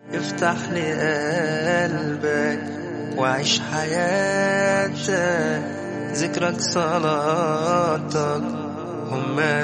افتح لي قلبك وعيش حياتك ذكرك صلاتك هما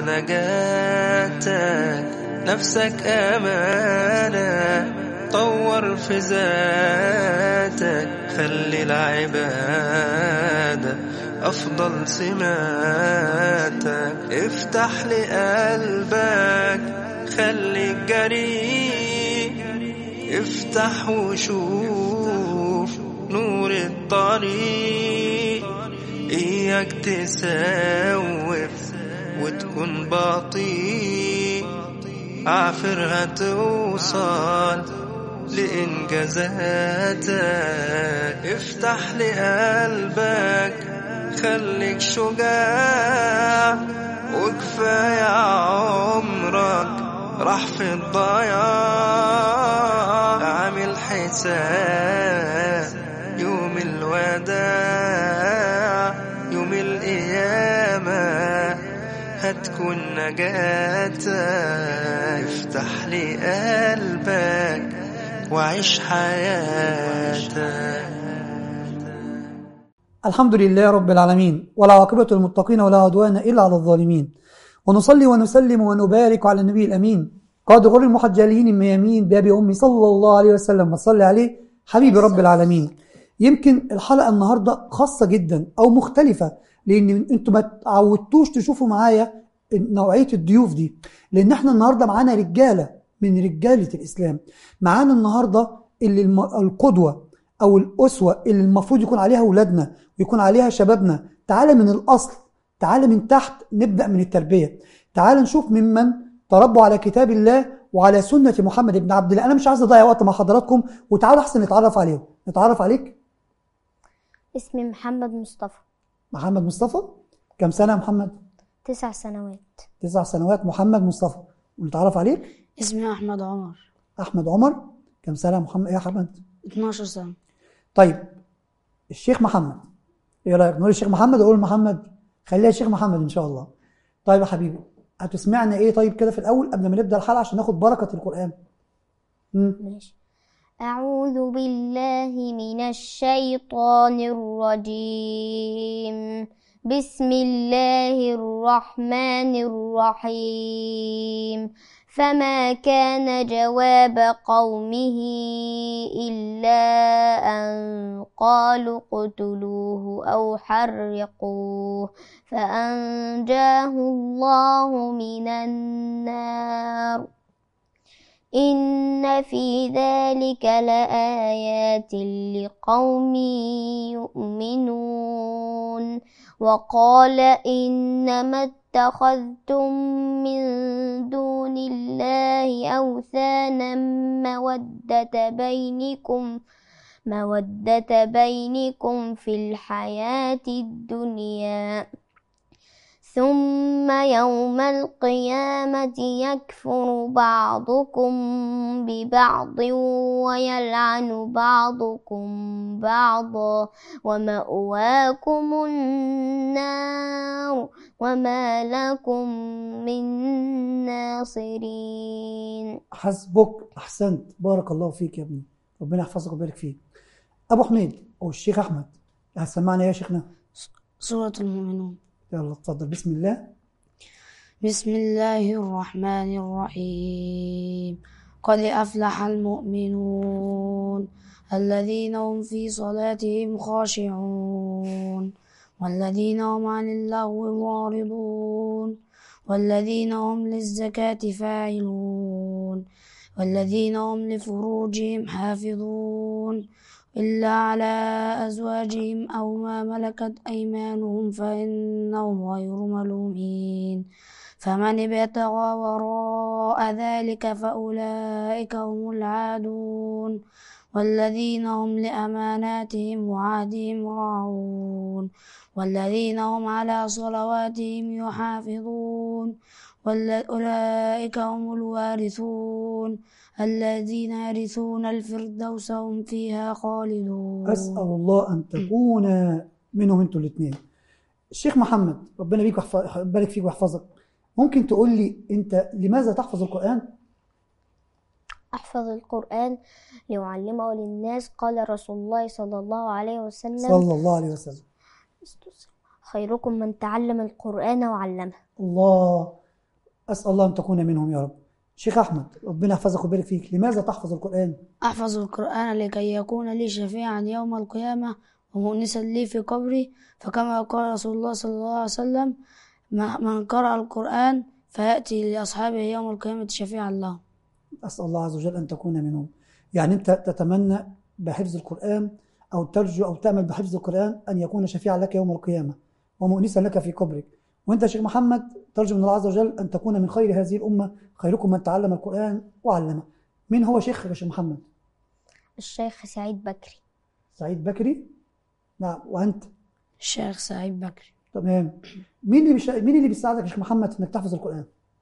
نجاتك نفسك أمانة طور في ذاتك خلي العبادة أفضل سماتك افتح لي قلبك خليك جريء افتح وشوف نور الطريق إياك تسوف وتكون بطيء عافر هتوصل لإنجازاتك افتح لي قلبك خليك شجاع وكفاية عمرك راح في الضياع عامل حساب يوم الوداع يوم القيامة هتكون نجاتك افتح لي قلبك وعيش حياتك الحمد لله رب العالمين ولا عاقبة المتقين ولا عدوان إلا على الظالمين ونصلي ونسلم ونبارك على النبي الأمين قاد غر المحجلين الميامين بأبي أمي صلى الله عليه وسلم وصلي عليه حبيب رب العالمين يمكن الحلقة النهاردة خاصة جدا أو مختلفة لأن أنتم ما تعودتوش تشوفوا معايا نوعية الضيوف دي لأن احنا النهاردة معانا رجالة من رجالة الإسلام معانا النهاردة اللي الم- القدوة أو الأسوة اللي المفروض يكون عليها أولادنا ويكون عليها شبابنا تعالى من الأصل تعالى من تحت نبدأ من التربية تعالى نشوف ممن تربوا على كتاب الله وعلى سنة محمد بن عبد الله أنا مش عايز أضيع وقت مع حضراتكم وتعالوا أحسن نتعرف عليهم نتعرف عليك اسمي محمد مصطفى محمد مصطفى كم سنة يا محمد تسع سنوات تسع سنوات محمد مصطفى ونتعرف عليك اسمي أحمد عمر أحمد عمر كم سنة يا محمد يا أحمد 12 سنة طيب الشيخ محمد ايه رايك نقول الشيخ محمد اقول محمد خليها الشيخ محمد ان شاء الله طيب يا حبيبي هتسمعنا ايه طيب كده في الاول قبل ما نبدا الحلقه عشان ناخد بركه القران مم. ماشي أعوذ بالله من الشيطان الرجيم بسم الله الرحمن الرحيم فما كان جواب قومه إلا أن قالوا اقتلوه أو حرقوه فأنجاه الله من النار إن في ذلك لآيات لقوم يؤمنون وقال إنما اتخذتم من دون الله أوثانا مودة بينكم مودة بينكم في الحياة الدنيا ثم يوم القيامة يكفر بعضكم ببعض ويلعن بعضكم بعضا ومأواكم النار وما لكم من ناصرين حسبك احسنت بارك الله فيك يا ابني ربنا يحفظك ويبارك فيك ابو حميد او الشيخ احمد هتسمعنا إيه يا شيخنا سورة المؤمنون يلا اتفضل بسم الله بسم الله الرحمن الرحيم قد أفلح المؤمنون الذين هم في صلاتهم خاشعون والذين هم عن اللغو معرضون والذين هم للزكاة فاعلون والذين هم لفروجهم حافظون إلا على أزواجهم أو ما ملكت أيمانهم فإنهم غير ملومين فمن ابتغى وراء ذلك فأولئك هم العادون والذين هم لأماناتهم وعهدهم راعون والذين هم على صلواتهم يحافظون أولئك هم الوارثون الذين يرثون الفردوس هم فيها خالدون اسال الله ان تكون منهم انتوا الاثنين الشيخ محمد ربنا بيك ويحف- يبارك فيك ويحفظك ممكن تقول لي انت لماذا تحفظ القران أحفظ القرآن لأعلمه للناس قال رسول الله صلى الله عليه وسلم صلى الله عليه وسلم خيركم من تعلم القرآن وعلمه الله أسأل الله أن تكون منهم يا رب شيخ أحمد ربنا يحفظك ويبارك فيك لماذا تحفظ القرآن أحفظ القرآن لكي يكون لي شفيعا يوم القيامة ومؤنسا لي في قبري فكما قال رسول الله صلى الله عليه وسلم "ما- من قرأ القرآن فيأتي لأصحابه يوم القيامة شفيعا له أسأل الله عز وجل أن تكون منهم يعني أنت تتمنى بحفظ القرآن أو ترجو أو تأمل بحفظ القرآن أن يكون شفيعا لك يوم القيامة ومؤنسا لك في قبرك وأنت يا شيخ محمد ترجو من الله عز وجل أن تكون من خير هذه الأمة خيركم من تعلم القرآن وعلمه من هو شيخك يا شيخ محمد الشيخ سعيد بكري سعيد بكري نعم وأنت الشيخ سعيد بكري تمام مين اللي بيش... مين اللي بيساعدك يا شيخ محمد في انك تحفظ القرآن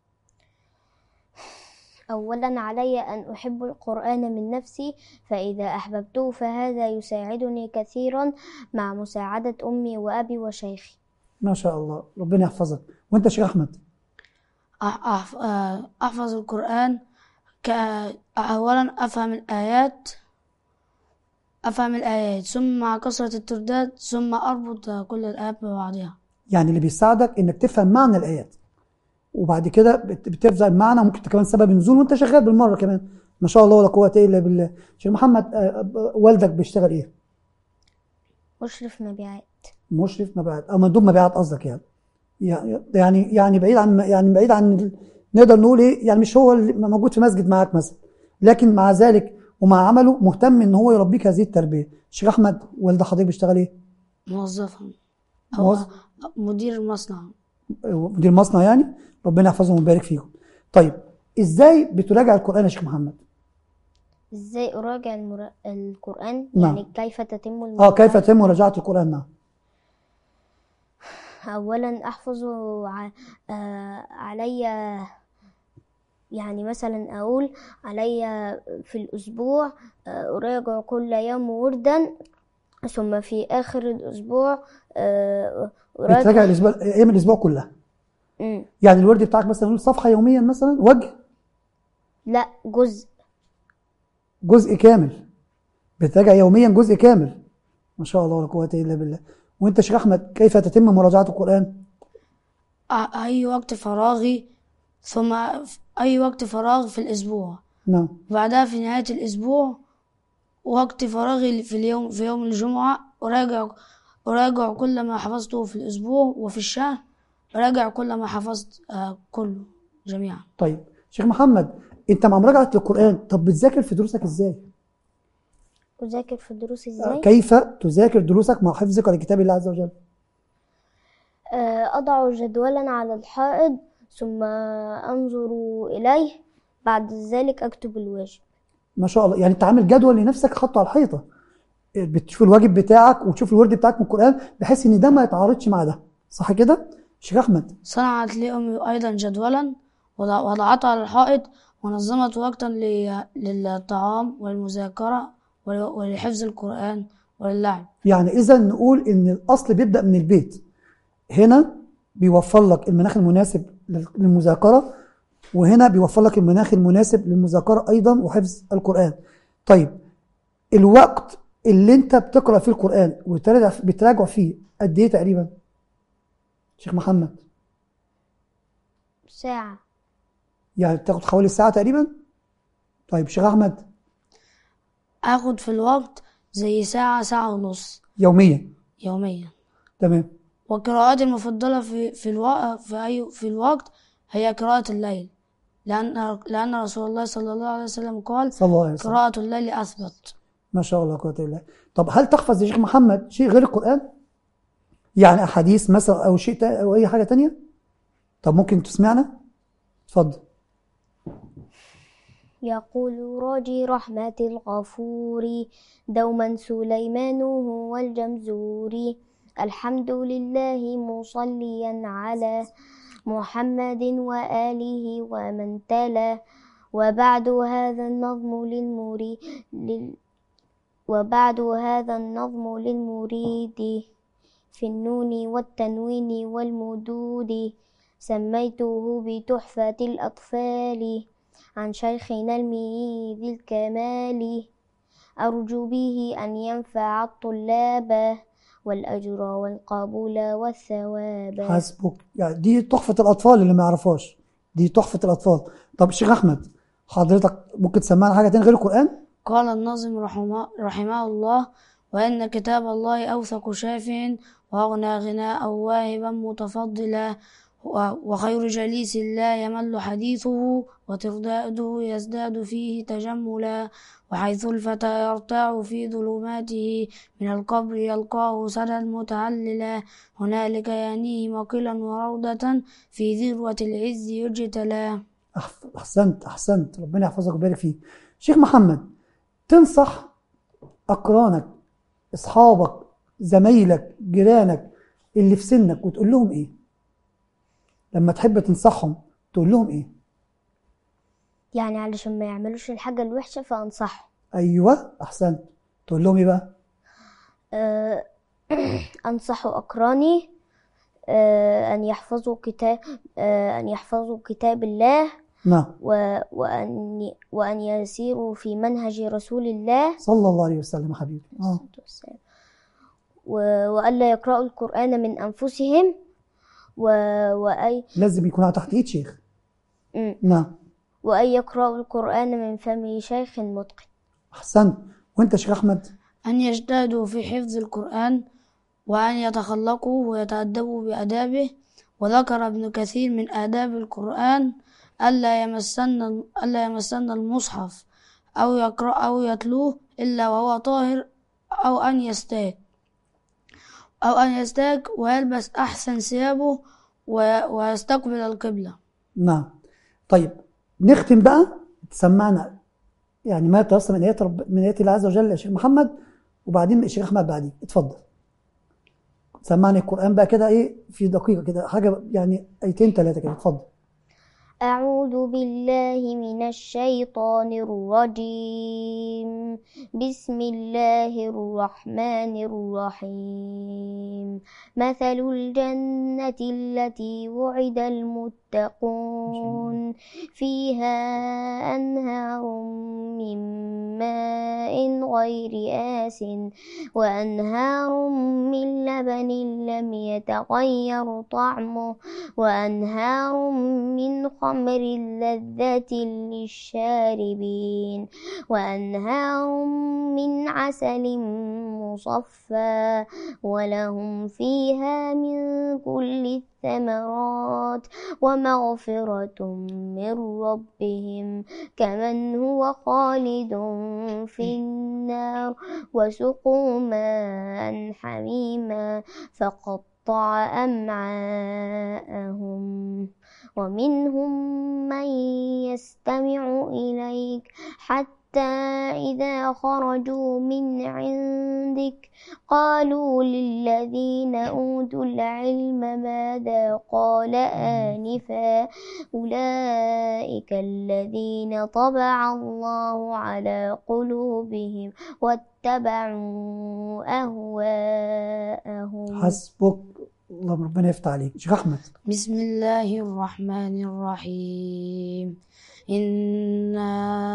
أولا علي أن أحب القرآن من نفسي فإذا أحببته فهذا يساعدني كثيرا مع مساعدة أمي وأبي وشيخي ما شاء الله ربنا يحفظك وانت يا شيخ احمد أح- أح- آه، أحفظ القرآن ك... أولا أفهم الآيات أفهم الآيات ثم مع كثرة الترداد ثم أربط كل الآيات ببعضها يعني اللي بيساعدك انك تفهم معنى الايات وبعد كده بت- بتفهم المعنى ممكن كمان سبب النزول وانت شغال بالمره كمان ما شاء الله ولا قوه الا بالله شيخ محمد آه، آه، والدك بيشتغل ايه مشرف مبيعات مشرف مبيعات او مندوب مبيعات قصدك يعني يعني يعني بعيد عن يعني بعيد عن ال- نقدر نقول ايه يعني مش هو اللي موجود في مسجد معاك مثلا لكن مع ذلك ومع عمله مهتم ان هو يربيك هذه التربيه شيخ احمد والد حضرتك بيشتغل ايه موظفا أو موظف. مدير المصنع مدير مصنع يعني ربنا يحفظهم ويبارك فيهم طيب ازاي بتراجع القران يا شيخ محمد إزاي أراجع المرا... القرآن نعم. يعني كيف تتم اه المراجعة كيف يتم مراجعه القران نعم أولا أحفظ ع... آه علي يعني مثلا أقول علي في الأسبوع آه أراجع كل يوم وردا ثم في آخر الأسبوع آه بتراجع أراجع الاسبوع ايام الاسبوع كلها مم. يعني الورد بتاعك مثلا نقول صفحه يوميا مثلا وجه لا جزء جزء كامل بتراجع يوميا جزء كامل ما شاء الله ولا قوه الا بالله وانت يا شيخ احمد كيف تتم مراجعه القران أ- أي وقت فراغي ثم أي وقت فراغ في الأسبوع نعم بعدها في نهاية الأسبوع وقت فراغي في اليوم في يوم الجمعة أراجع أراجع كل ما حفظته في الأسبوع وفي الشهر أراجع كل ما حفظت آه، كله جميعا طيب شيخ محمد انت مع مراجعه القران طب بتذاكر في دروسك ازاي أذاكر في الدروس آه، إزاي كيف تذاكر دروسك مع حفظك لكتاب الله عز وجل آه أضع جدولا على الحائط ثم أنظر إليه بعد ذلك أكتب الواجب ما شاء الله يعني انت عامل جدول لنفسك حاطه على الحيطه بتشوف الواجب بتاعك وتشوف الورد بتاعك من القران بحيث ان ده ما يتعارضش مع ده صح كده شيخ احمد صنعت لي أمي أيضا جدولا وضع- وضعته على الحائط ونظمت وقتا ل- للطعام والمذاكرة ول- ولحفظ القرآن وللعب يعني اذا نقول ان الاصل بيبدا من البيت هنا بيوفر لك المناخ المناسب لل- للمذاكره وهنا بيوفر لك المناخ المناسب للمذاكره ايضا وحفظ القران طيب الوقت اللي انت بتقرا فيه القران وتراجع بتراجع فيه قد ايه تقريبا شيخ محمد ساعة يعني بتاخد حوالي ساعه تقريبا طيب شيخ احمد أخد في الوقت زي ساعة ساعة ونص يوميا يوميا تمام وقراءتي المفضلة في في الوقت في أي في الوقت هي قراءة الليل لأن لأن رسول الله صلى الله عليه وسلم قال صلى الله عليه وسلم قراءة الليل أثبت ما شاء الله قوة إلا بالله طب هل تحفظ يا شيخ محمد شيء غير القرآن؟ يعني أحاديث مثلا أو شيء تا- أو أي حاجة تانية؟ طب ممكن تسمعنا؟ اتفضل يقول راجي رحمة الغفور دوما سليمان هو الجمزور الحمد لله مصليا على محمد وآله ومن تلا وبعد هذا النظم للمريد لل وبعد هذا النظم للمريد في النون والتنوين والمدود سميته بتحفة الأطفال عن شيخنا المني ذي الكمال أرجو به أن ينفع الطلاب والأجر والقبول والثواب حسبك يعني دي تحفة الأطفال اللي ما يعرفهاش دي تحفة الأطفال طب الشيخ أحمد حضرتك ممكن تسمعنا حاجة تاني غير القرآن قال الناظم رحمه, رحمه الله وإن كتاب الله أوثق شافع وأغنى غناء واهبا متفضلا و- وخير جليس لا يمل حديثه وترداده يزداد فيه تجملا وحيث الفتى يرتاع في ظلماته من القبر يلقاه سدا متعللا هنالك يانيه مقلا وروضة في ذروة العز يجتلى أح- أحسنت أحسنت ربنا يحفظك ويبارك فيك شيخ محمد تنصح أقرانك أصحابك زمايلك جيرانك اللي في سنك وتقول لهم إيه لما تحب تنصحهم تقول لهم إيه يعني علشان ما يعملوش الحاجة الوحشة فأنصحهم أيوة أحسنت تقول لهم إيه بقى آه، أنصح أقراني آه، أن يحفظوا كتاب آه، أن يحفظوا كتاب الله نعم و- وأن وأن يسيروا في منهج رسول الله صلى الله عليه وسلم يا حبيبي آه. و- وألا يقرأوا القرآن من أنفسهم و... وأي... لازم يكون على تحت إيد شيخ مم. نعم وأن يقرأوا القرآن من فم شيخ متقن أحسنت وأنت يا شيخ أحمد أن يجتهدوا في حفظ القرآن وأن يتخلقوا ويتأدبوا بآدابه وذكر ابن كثير من آداب القرآن ألا يمسن ألا يمسن المصحف أو يقرأ أو يتلوه إلا وهو طاهر أو أن يستاك أو أن يستاك ويلبس أحسن ثيابه و- ويستقبل القبلة نعم طيب نختم بقى تسمعنا يعني ما يتيسر من آيات رب من آيات الله عز وجل يا شيخ محمد وبعدين الشيخ أحمد بعدين اتفضل سمعني القرآن بقى كده إيه في دقيقة كده حاجة يعني آيتين ثلاثة كده اتفضل أعوذ بالله من الشيطان الرجيم بسم الله الرحمن الرحيم مثل الجنة التي وعد المتقون فيها أنهار من ماء غير آس وأنهار من لبن لم يتغير طعمه وأنهار من خمر لذة للشاربين وأنهار من عسل مصفى ولهم فيها من كل الثمرات ومغفرة من ربهم كمن هو خالد في النار وسقوا ماء حميما فقطع أمعاءهم ومنهم من يستمع إليك حتى إذا خرجوا من عندك قالوا للذين أوتوا العلم ماذا قال آنفا أولئك الذين طبع الله على قلوبهم واتبعوا أهواءهم حسبك اللهم ربنا يفتح عليك شيخ أحمد بسم الله الرحمن الرحيم إنا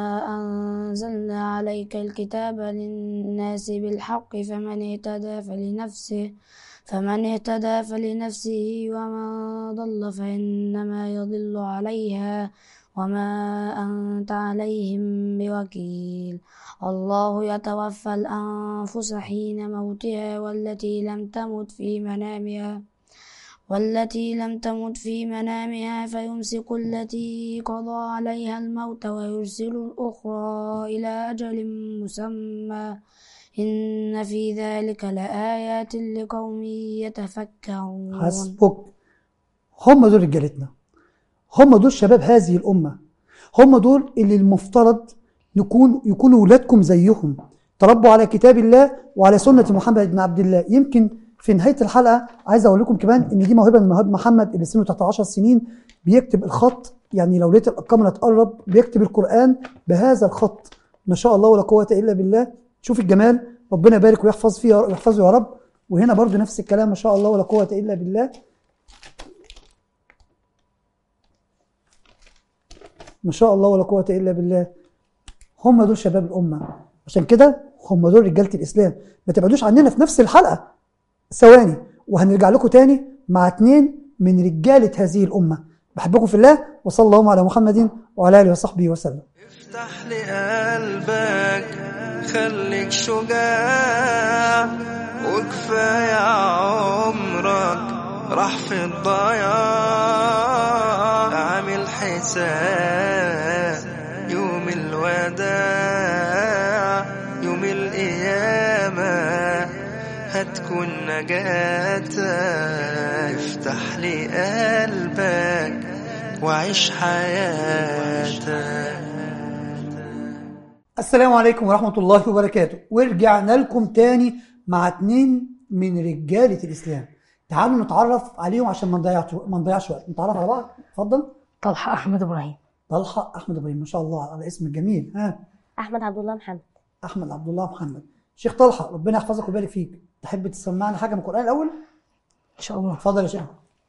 أنزلنا عليك الكتاب للناس بالحق فمن اهتدى فلنفسه فمن اهتدى فلنفسه ومن ضل فإنما يضل عليها وما أنت عليهم بوكيل الله يتوفى الأنفس حين موتها والتي لم تمت في منامها والتي لم تمت في منامها فيمسك التي قضى عليها الموت ويرسل الأخرى إلى أجل مسمى إن في ذلك لآيات لقوم يتفكرون حسبك هم دول رجالتنا هم دول شباب هذه الأمة هم دول اللي المفترض نكون يكونوا ولادكم زيهم تربوا على كتاب الله وعلى سنة محمد بن عبد الله يمكن في نهاية الحلقة عايز أقول لكم كمان إن دي موهبة من مواهب محمد اللي سنه تحت 10 سنين بيكتب الخط يعني لو لقيت الكاميرا تقرب بيكتب القرآن بهذا الخط ما شاء الله ولا قوة إلا بالله شوف الجمال ربنا يبارك ويحفظ فيه ويحفظه يا رب وهنا برضو نفس الكلام ما شاء الله ولا قوة إلا بالله ما شاء الله ولا قوة إلا بالله هم دول شباب الأمة عشان كده هم دول رجالة الإسلام ما تبعدوش عننا في نفس الحلقة ثواني وهنرجع لكم تاني مع اتنين من رجالة هذه الأمة بحبكم في الله وصلى الله على محمد وعلى آله وصحبه وسلم افتح لي قلبك خليك شجاع وكفاية عمرك راح في الضياع عامل حساب يوم الوداع يوم القيامة هتكون نجاتك افتح لي قلبك وعيش حياتك السلام عليكم ورحمة الله وبركاته ورجعنا لكم تاني مع اتنين من رجالة الإسلام تعالوا نتعرف عليهم عشان ما نضيعش ما نضيعش وقت نتعرف على بعض اتفضل طلحة أحمد إبراهيم طلحة أحمد إبراهيم ما شاء الله على اسم الجميل ها أحمد عبد الله محمد أحمد عبد الله محمد شيخ طلحة ربنا يحفظك ويبارك فيك تحب تسمعنا حاجة من القرآن الأول إن شاء الله اتفضل يا شيخ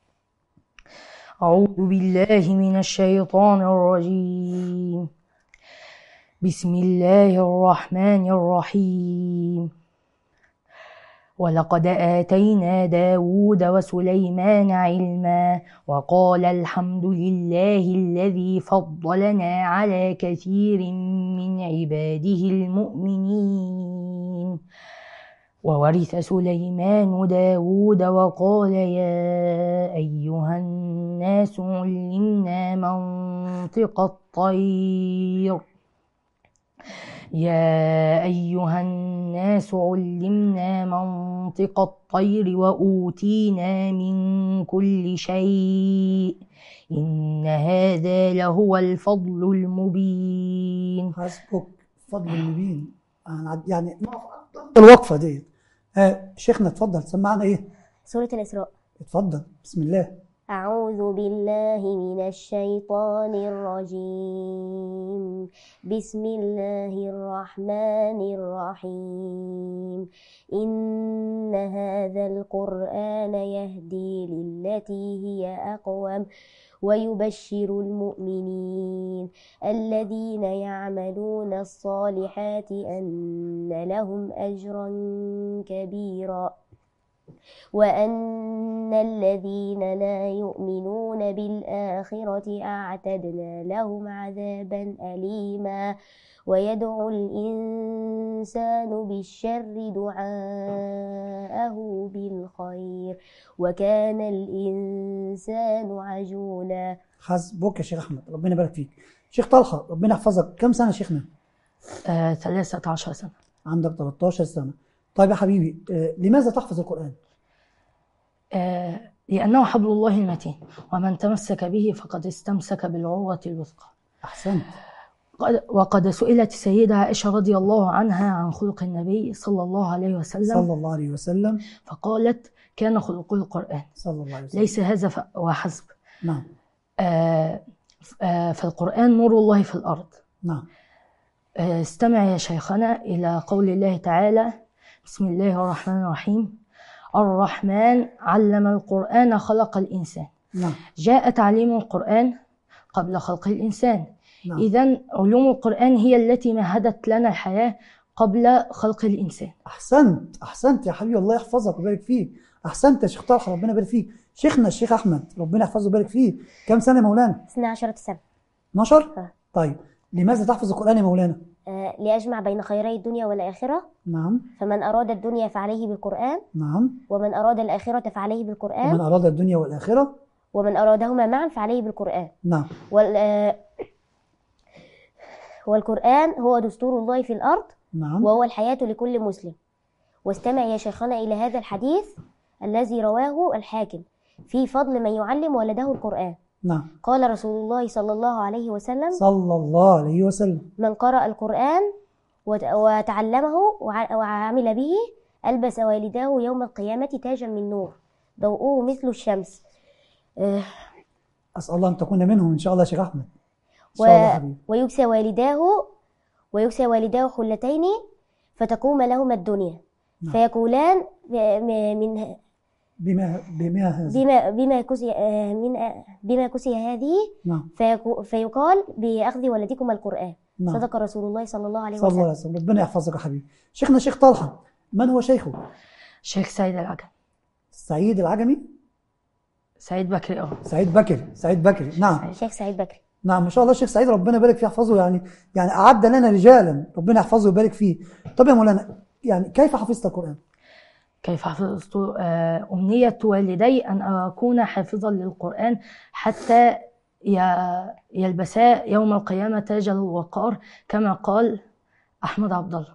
أعوذ بالله من الشيطان الرجيم بسم الله الرحمن الرحيم ولقد آتينا داود وسليمان علما وقال الحمد لله الذي فضلنا على كثير من عباده المؤمنين وورث سليمان داود وقال يا أيها الناس علمنا منطق الطير يا أيها الناس علمنا منطق الطير وأوتينا من كل شيء إن هذا لهو الفضل المبين حسبك فضل المبين أنا يعني الوقفة دي ها شيخنا اتفضل سمعنا ايه سورة الإسراء اتفضل بسم الله أعوذ بالله من الشيطان الرجيم بسم الله الرحمن الرحيم إن هذا القرآن يهدي للتي هي أقوم ويبشر المؤمنين الذين يعملون الصالحات أن لهم أجرا كبيرا وأن الذين لا يؤمنون بالآخرة أعتدنا لهم عذابا أليما ويدعو الإنسان بالشر دعاءه بالخير وكان الإنسان عجولا حسبك يا شيخ أحمد ربنا يبارك فيك شيخ طلحة ربنا يحفظك كم سنة يا شيخنا آه، ثلاثة عشر سنة عندك 13 سنة طيب يا حبيبي آه، لماذا تحفظ القرآن آه، لأنه حبل الله المتين ومن تمسك به فقد استمسك بالعروة الوثقى أحسنت قد- وقد سئلت السيدة عائشة رضي الله عنها عن خلق النبي صلى الله عليه وسلم صلى الله عليه وسلم فقالت كان خلقه القرآن صلى الله عليه وسلم ليس هذا ف- وحسب نعم آه، آه، فالقرآن نور الله في الأرض نعم آه، استمع يا شيخنا إلى قول الله تعالى بسم الله الرحمن الرحيم الرحمن علم القرآن خلق الإنسان نعم جاء تعليم القرآن قبل خلق الإنسان نعم إذا علوم القرآن هي التي مهدت لنا الحياة قبل خلق الإنسان أحسنت أحسنت يا حبيبي الله يحفظك ويبارك فيك أحسنت يا شيخ طلحة ربنا يبارك فيك شيخنا الشيخ أحمد ربنا يحفظه ويبارك فيه كم سنة يا مولانا 12 سنة 12 آه. طيب لماذا تحفظ القرآن يا مولانا آه، لأجمع بين خيري الدنيا والآخرة نعم فمن أراد الدنيا فعليه بالقرآن نعم ومن أراد الآخرة فعليه بالقرآن ومن أراد الدنيا والآخرة ومن أرادهما معا فعليه بالقرآن نعم وال آه، والقرآن هو دستور الله في الأرض نعم وهو الحياة لكل مسلم واستمع يا شيخنا إلى هذا الحديث الذي رواه الحاكم في فضل من يعلم ولده القرآن نعم قال رسول الله صلى الله عليه وسلم صلى الله عليه وسلم من قرأ القرآن وت- وتعلمه وع- وعمل به ألبس والداه يوم القيامة تاجا من نور ضوءه مثل الشمس آه، أسأل الله أن تكون منهم إن شاء الله يا شيخ أحمد إن و... شاء الله يا حبيبي ويكسى والداه ويكسى والداه حلتين فتقوم لهما الدنيا نعم. فيقولان م- من بما بما هذا بما بما كسي آه، من آه، بما كسي هذه نعم فيكو- فيقال بأخذ ولدكم القرآن نعم صدق رسول الله صلى الله عليه صلى الله عليه وسلم وسلم ربنا يحفظك يا حبيبي شيخنا شيخ طلحة من هو شيخه شيخ سعيد العجم سعيد العجمي سعيد بكري اه سعيد بكري سعيد بكري نعم شيخ سعيد بكري نعم ما شاء الله الشيخ سعيد ربنا يبارك فيه يحفظه يعني يعني أعد لنا رجالا ربنا يحفظه ويبارك فيه طب يا مولانا يعني كيف حفظت القرآن؟ كيف حفظت آه، أمنية والدي أن أكون حافظا للقرآن حتى ي- يلبسا يوم القيامة تاج الوقار كما قال أحمد عبد الله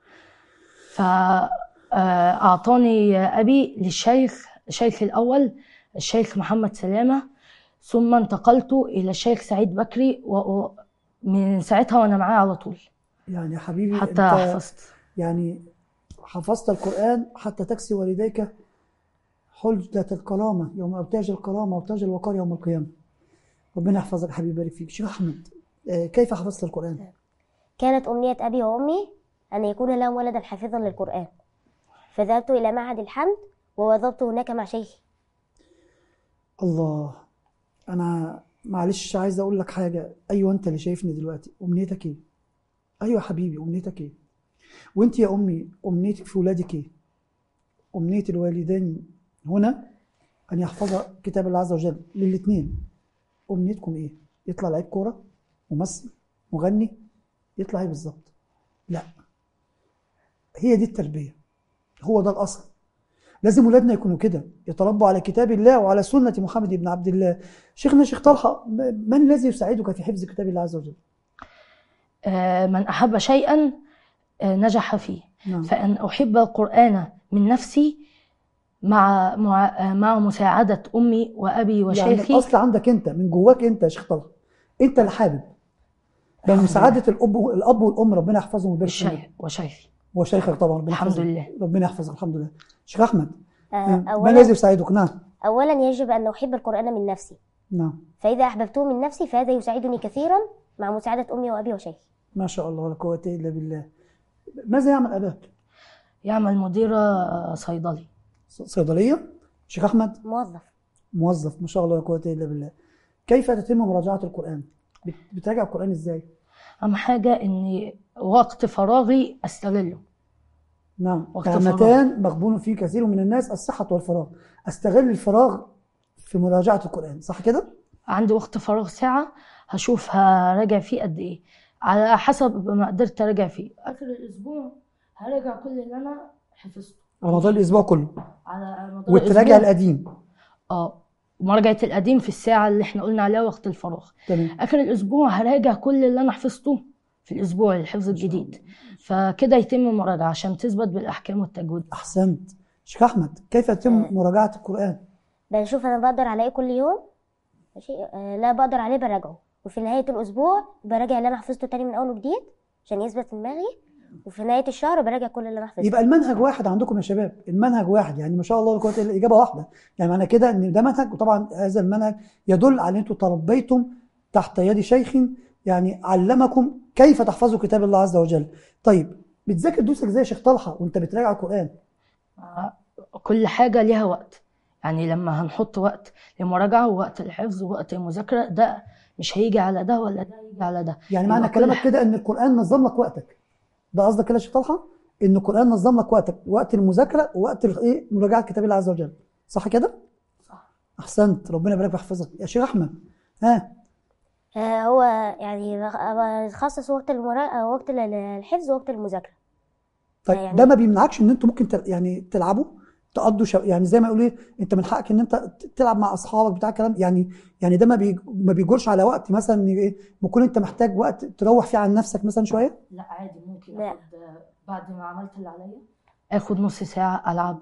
فأعطاني أبي للشيخ الشيخ الأول الشيخ محمد سلامة ثم انتقلت إلى الشيخ سعيد بكري ومن ساعتها وأنا معاه على طول يعني يا حبيبي حتى أنت حفظت يعني حفظت القرآن حتى تكسي والديك حجة الكرامة يوم أو تاج الكرامة وتاج الوقار يوم القيامة ربنا يحفظك حبيبي يبارك فيك شيخ أحمد آه، كيف حفظت القرآن؟ كانت أمنية أبي وأمي أن يكون لهم ولدا حافظا للقرآن فذهبت إلى معهد الحمد ووظبت هناك مع شيخي الله أنا معلش عايز أقول لك حاجة أيوة أنت اللي شايفني دلوقتي أمنيتك إيه؟ أيوة يا حبيبي أمنيتك إيه؟ وأنت يا أمي أمنيتك في ولادك إيه؟ أمنية الوالدين هنا أن يحفظ كتاب الله عز وجل للاثنين أمنيتكم إيه؟ يطلع لعيب كورة ممثل مغني يطلع إيه بالظبط؟ لا هي دي التربية هو ده الأصل لازم ولادنا يكونوا كده يتربوا على كتاب الله وعلى سنة محمد بن عبد الله شيخنا شيخ طلحة م- من الذي يساعدك في حفظ كتاب الله عز وجل آه، من أحب شيئا آه، نجح فيه نعم فأن أحب القرآن من نفسي مع مع, مع مساعدة أمي وأبي يعني وشيخي الأصل عندك أنت من جواك أنت يا شيخ طلحة أنت اللي حابب بمساعدة الأب الأب والأم ربنا يحفظهم ويبارك فيهم الشيخ وشيخي وشيخك طبعا ربنا الحمد يحفظك. لله. ربنا يحفظك الحمد لله شيخ أحمد آه، من الذي أولا يساعدك نعم أولا يجب أن أحب القرآن من نفسي نعم فإذا أحببته من نفسي فهذا يساعدني كثيرا مع مساعدة أمي وأبي وشيخي ما شاء الله ولا قوة إلا بالله ماذا يعمل أباك؟ يعمل مدير آه، صيدلي ص- صيدلية شيخ أحمد موظف موظف ما شاء الله لا قوة إلا بالله كيف تتم مراجعة القرآن؟ بت- بتراجع القرآن إزاي؟ أهم حاجة إن وقت فراغي أستغله نعم وقت نعمتان مغبون فيه كثير من الناس الصحة والفراغ أستغل الفراغ في مراجعة القرآن صح كده؟ عندي وقت فراغ ساعة هشوف هراجع فيه قد إيه على حسب ما قدرت أراجع فيه آخر الأسبوع هراجع كل اللي أنا حفظته على مدار الأسبوع كله على مدار وتراجع الأسبوع القديم اه مراجعة القديم في الساعة اللي احنا قلنا عليها وقت الفراغ تمام آخر الأسبوع هراجع كل اللي أنا حفظته في الأسبوع الحفظ الجديد فكده يتم مراجعة عشان تثبت بالأحكام والتجويد أحسنت شيخ أحمد كيف يتم آه. مراجعة القرآن؟ بشوف أنا بقدر على إيه كل يوم ماشي آه، لا بقدر عليه براجعه وفي نهاية الأسبوع براجع اللي أنا حفظته تاني من أول وجديد عشان يثبت في دماغي وفي نهاية الشهر براجع كل اللي أنا حفظته يبقى المنهج واحد عندكم يا شباب المنهج واحد يعني ما شاء الله لا قوة إلا الإجابة واحدة يعني معنى كده إن ده منهج وطبعا هذا المنهج يدل على أن أنتم تربيتم تحت يد شيخ يعني علمكم كيف تحفظوا كتاب الله عز وجل طيب بتذاكر دروسك ازاي يا شيخ طلحة وأنت بتراجع القرآن آه، كل حاجة ليها وقت يعني لما هنحط وقت للمراجعة ووقت الحفظ ووقت المذاكرة ده مش هيجي على ده ولا ده هيجي على ده يعني معنى يبقى كل كلامك ح- كده ان القران نظم لك وقتك ده قصدك كده يا شيخ طلحه ان القران نظم لك وقتك وقت المذاكره ووقت ال- ايه مراجعه كتاب الله عز وجل صح كده صح. احسنت ربنا يبارك ويحفظك يا شيخ احمد ها آه، هو يعني بخ- بخصص وقت المرا... وقت ال- الحفظ ووقت المذاكرة طيب يعني- ده ما بيمنعكش ان انتوا ممكن تل... يعني تلعبوا تقضوا شو... يعني زي ما يقولوا ايه انت من حقك ان انت ت- تلعب مع اصحابك بتاع الكلام يعني يعني ده ما بي... ما بيجرش على وقت مثلا إن ايه بيكون انت محتاج وقت تروح فيه عن نفسك مثلا شويه لا عادي ممكن لا. اخد بعد ما عملت اللي عليا اخد نص ساعة العب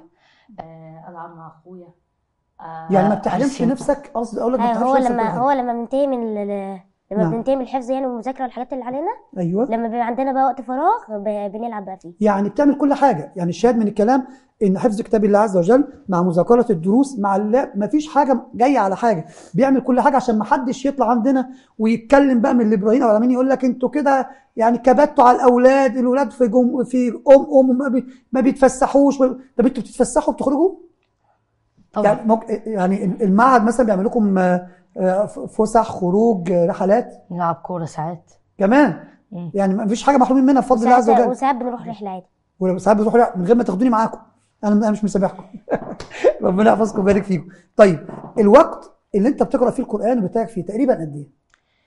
آه، العب مع اخويا آه، يعني ما بتحرمش أرسم. نفسك قصدي اقول لك ما آه، بتحرمش هو نفسك كل لما حاجة. هو لما بننتهي من ال- لما نعم. بننتهي من الحفظ يعني والمذاكرة والحاجات اللي علينا ايوه لما بيبقى عندنا بقى وقت فراغ ب- بنلعب بقى فيه يعني بتعمل كل حاجة يعني الشاهد من الكلام ان حفظ كتاب الله عز وجل مع مذاكرة الدروس مع اللعب مفيش حاجة جاية على حاجة بيعمل كل حاجة عشان ما حدش يطلع عندنا ويتكلم بقى من الابراهيم او العلماني يقول لك انتوا كده يعني كبتوا على الاولاد الاولاد في جم في ام ام ما, بي ما بيتفسحوش طب انتوا بتتفسحوا بتخرجوا طبعا يعني ممكن يعني المعهد مثلا بيعمل لكم آه، آه، فسح خروج آه، رحلات نلعب كورة ساعات كمان مم. يعني ما فيش حاجه محرومين منها بفضل الله عز وساعات, وجل وساعات بنروح رحلة عادي وساعات بتروحوا من غير ما تاخدوني معاكم انا انا مش مسامحكم ربنا يحفظكم ويبارك فيكم طيب الوقت اللي انت بتقرا فيه القران بتاعك فيه تقريبا قد ايه؟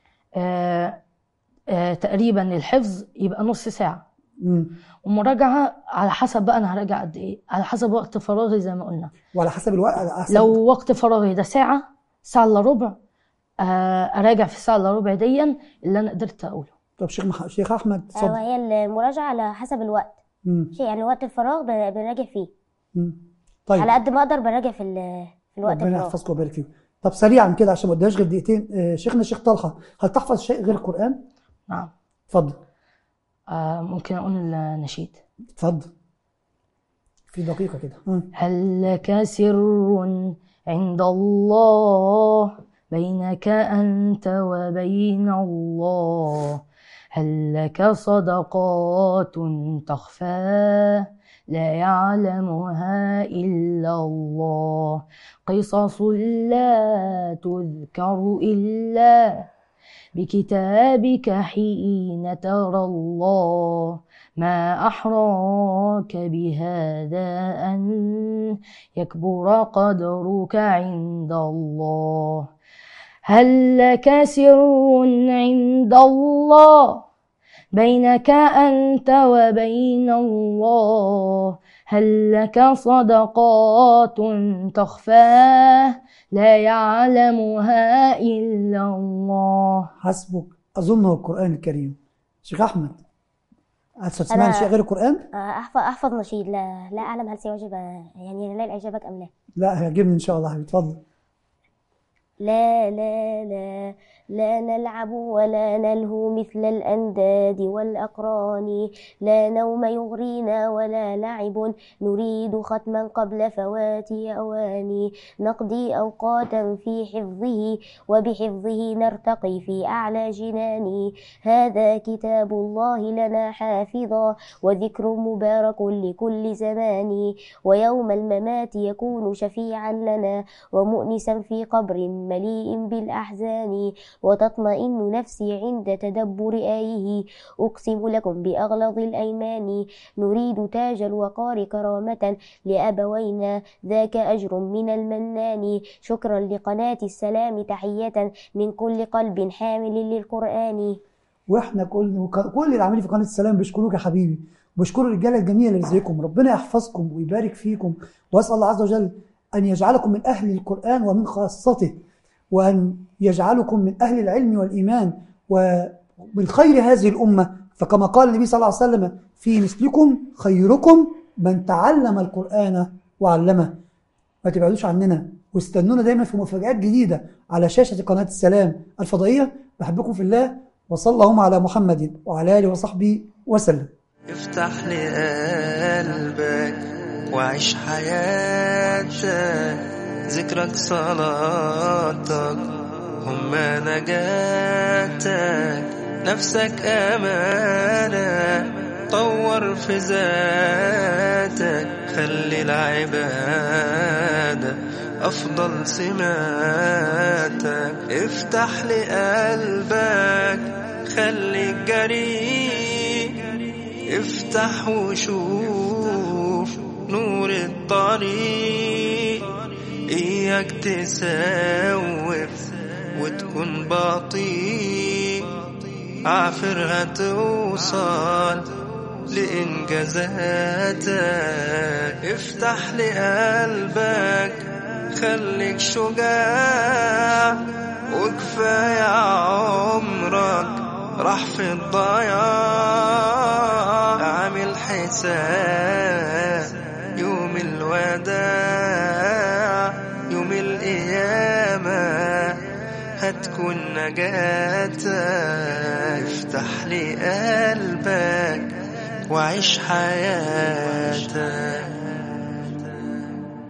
آه آه تقريبا الحفظ يبقى نص ساعة مم. ومراجعة على حسب بقى أنا هراجع قد إيه على حسب وقت فراغي زي ما قلنا وعلى حسب الوقت على حسب لو وقت فراغي ده ساعة ساعة إلا ربع آه أراجع في الساعة إلا ربع ديا اللي أنا قدرت أقوله طب شيخ مح... شيخ احمد آه، اتفضل وهي المراجعة على حسب الوقت مم. شيء يعني وقت الفراغ بن- بنراجع فيه مم. طيب على قد ما اقدر براجع في ال- في الوقت ربنا الفراغ يحفظكم ويبارك فيكم طب سريعا كده عشان ما قدامش غير دقيقتين آه، شيخنا الشيخ طلحه هل تحفظ شيء غير القران؟ نعم اتفضل آه ممكن أقول نشيد اتفضل في دقيقه كده مم. هل لك سر عند الله بينك أنت وبين الله هل لك صدقات تخفى لا يعلمها إلا الله قصص لا تذكر إلا بكتابك حين ترى الله ما أحراك بهذا أن يكبر قدرك عند الله هل لك سر عند الله بينك أنت وبين الله هل لك صدقات تخفى لا يعلمها إلا الله حسبك اظنه القران الكريم شيخ احمد هتسمعني أنا- شيء غير القران؟ آه، احفظ احفظ نشيد لا لا اعلم هل سيعجب يعني لا اعجابك ام لا لا هيعجبني ان شاء الله حبيبي اتفضل لا لا لا لا نلعب ولا نلهو مثل الأنداد والأقران لا نوم يغرينا ولا لعب نريد ختما قبل فوات أواني نقضي أوقاتا في حفظه وبحفظه نرتقي في أعلى جنان هذا كتاب الله لنا حافظا وذكر مبارك لكل زمان ويوم الممات يكون شفيعا لنا ومؤنسا في قبر مليء بالأحزان وتطمئن نفسي عند تدبر آيه أقسم لكم بأغلظ الأيمان نريد تاج الوقار كرامة لأبوينا ذاك أجر من المنان شكرا لقناة السلام تحية من كل قلب حامل للقرآن واحنا كل وك- كل اللي عاملين في قناه السلام بيشكروك يا حبيبي وبيشكروا الرجاله الجميله اللي زيكم ربنا يحفظكم ويبارك فيكم واسال الله عز وجل ان يجعلكم من اهل القران ومن خاصته وان يجعلكم من اهل العلم والايمان ومن خير هذه الامه فكما قال النبي صلى الله عليه وسلم في مثلكم خيركم من تعلم القران وعلمه ما تبعدوش عننا واستنونا دايما في مفاجآت جديدة على شاشة قناة السلام الفضائية بحبكم في الله وصلى اللهم على محمد وعلى آله وصحبه وسلم افتح لي قلبك وعيش حياتك ذكرك صلاتك هما نجاتك نفسك أمانة طور في ذاتك خلي العبادة أفضل سماتك افتح لي قلبك خليك جريء افتح وشوف نور الطريق اياك تسوف وتكون بطيء عافر هتوصل لإنجازاتك افتح لي قلبك خليك شجاع وكفاية عمرك راح في الضياع عامل حساب يوم الوداع يوم القيامة هتكون نجاتك افتح لي قلبك وعيش حياتك